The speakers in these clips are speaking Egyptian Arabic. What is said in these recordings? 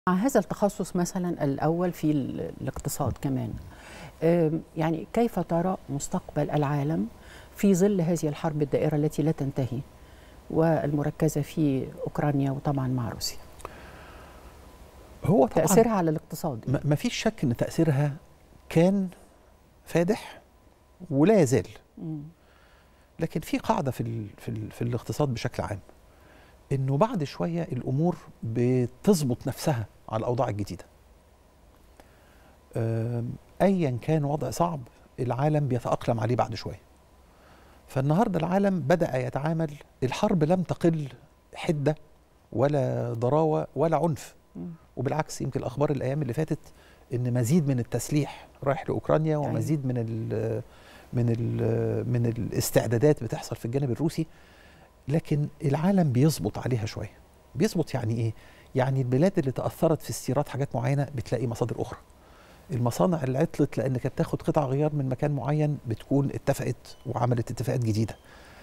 مع هذا التخصص مثلا الأول في ال- الاقتصاد كمان آم، يعني كيف ترى مستقبل العالم في ظل هذه الحرب الدائرة التي لا تنتهي والمركزة في أوكرانيا وطبعا مع روسيا هو طبعا تأثيرها على الاقتصاد ما ما فيش شك ان تاثيرها كان فادح ولا يزال مم. لكن في قاعده في ال في, ال في الاقتصاد بشكل عام انه بعد شويه الامور بتظبط نفسها على الاوضاع الجديده أم، ايا كان وضع صعب العالم بيتاقلم عليه بعد شويه فالنهارده العالم بدا يتعامل الحرب لم تقل حده ولا ضراوه ولا عنف مم. وبالعكس يمكن الاخبار الايام اللي فاتت ان مزيد من التسليح رايح لاوكرانيا أيوة. ومزيد من ال من ال من الاستعدادات بتحصل في الجانب الروسي لكن العالم بيظبط عليها شويه بيظبط يعني ايه يعني البلاد اللي تاثرت في استيراد حاجات معينه بتلاقي مصادر اخرى المصانع اللي عطلت لان كانت بتاخد قطع غيار من مكان معين بتكون اتفقت وعملت اتفاقات جديده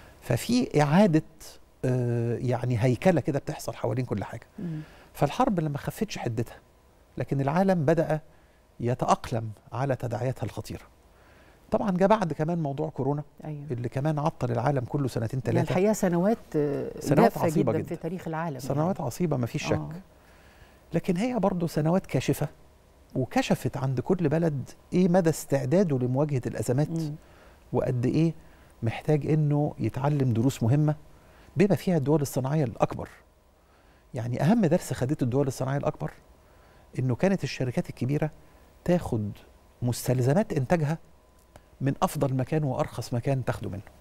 ففي اعاده آه، يعني هيكله كده بتحصل حوالين كل حاجه مم. فالحرب اللي ما خفتش حدتها لكن العالم بدأ يتأقلم على تداعياتها الخطيرة طبعا جاء بعد كمان موضوع كورونا أيوة. اللي كمان عطل العالم كله سنتين يعني ثلاثة الحقيقة سنوات آه، سنوات جافة عصيبة جدا, جدا. في تاريخ العالم سنوات عصيبة ما فيش شك آه. لكن هي برضو سنوات كاشفة وكشفت عند كل بلد ايه مدى استعداده لمواجهة الأزمات مم. وقد ايه محتاج انه يتعلم دروس مهمه بما فيها الدول الصناعيه الاكبر يعني اهم درس خدته الدول الصناعيه الاكبر انه كانت الشركات الكبيره تاخد مستلزمات انتاجها من افضل مكان وارخص مكان تاخده منه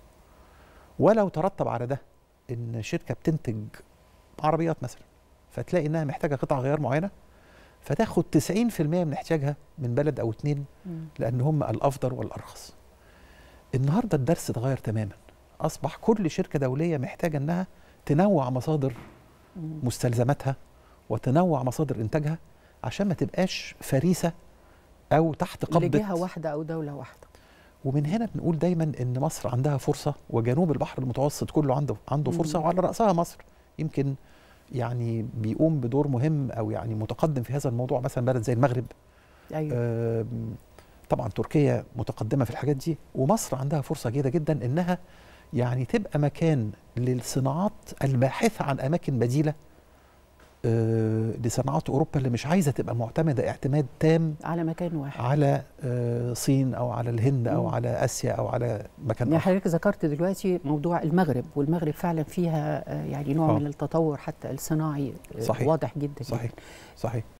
ولو ترتب على ده ان شركه بتنتج عربيات مثلا فتلاقي انها محتاجه قطع غيار معينه فتاخد 90% من احتياجها من بلد او اتنين مم. لان هم الافضل والارخص النهارده الدرس اتغير تماما اصبح كل شركه دوليه محتاجه انها تنوع مصادر مم. مستلزماتها وتنوع مصادر انتاجها عشان ما تبقاش فريسه او تحت قبضه لجهة واحدة أو دولة واحدة ومن هنا بنقول دايما ان مصر عندها فرصه وجنوب البحر المتوسط كله عنده عنده فرصه مم. وعلى راسها مصر يمكن يعني بيقوم بدور مهم او يعني متقدم في هذا الموضوع مثلا بلد زي المغرب أيوة. آم، طبعا تركيا متقدمه في الحاجات دي ومصر عندها فرصه جيده جدا انها يعني تبقى مكان للصناعات الباحثه عن اماكن بديله آه، لصناعات اوروبا اللي مش عايزه تبقى معتمده اعتماد تام على مكان واحد على آه، صين او على الهند او مم. على اسيا او على مكان يعني اخر حضرتك ذكرت دلوقتي موضوع المغرب والمغرب فعلا فيها آه، يعني نوع آه. من التطور حتى الصناعي آه، صحيح. واضح جدا صحيح صحيح